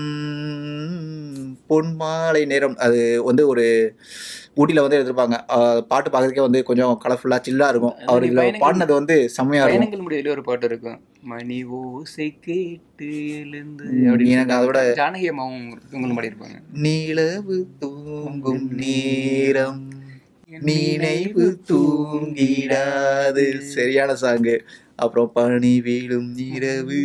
பொன்மாலை நேரம் அது வந்து ஒரு ஊட்டில வந்து எடுத்திருப்பாங்க அஹ் பாட்டு பார்க்கறதுக்கே வந்து கொஞ்சம் கலர்ஃபுல்லா சில்லா இருக்கும் அவர் இதுல பயணங்கள் பாடினது வந்து செம்மையா இருக்கும் பயணங்கள் முடியல ஒரு பாட்டு இருக்கும் மணி ஓசை கேட்டு எழுந்து ம், அப்படின்னு எனக்கு அதோட- சொல்லிட்டு ஜானகி அம்மாவும் இவங்களும் பாடி இருப்பாங்க நிலவு தூங்கும் நேரம் நினைவு தூங்கிடாது சரியான சாங்கு அப்புறம் பனி வீழும் இரவு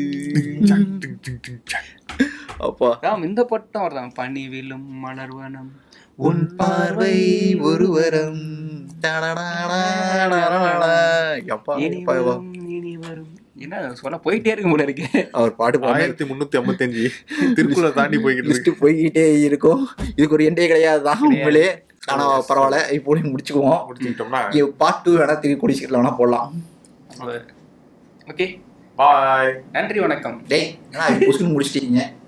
அப்பா ராம் இந்த பாட்டு தான் வருதான் பனி விழும் மலர்வனம் உன் பார்வை ஒருவரம் தடடாடாடாடாடா. எப்பா இனி எப்பா, எப்பா. வரும் இனி வரும் என்ன சொல்ல போயிட்டே இருக்க முடியல இருக்கு அவர் பாட்டு பாடி ஆயிரத்தி முன்னூத்தி ஐம்பத்தஞ்சு திருக்குறளை தாண்டி போய்கிட்டு இருக்கு லிஸ்ட் போய்கிட்டே இருக்கும் இதுக்கு ஒரு எண்டே கிடையாது தான் உண்மையிலே ஆனா பரவாயில்ல இப்போ முடிச்சுக்குவோம் முடிச்சுக்கிட்டோம்னா பார்ட் டூ வேணா திருப்பி குடிச்சிக்கலாம் வேணா போடலாம் ஓகே பாய் நன்றி வணக்கம் டேய் ஏன்னா புதுசு முடிச்சிட்டீங்க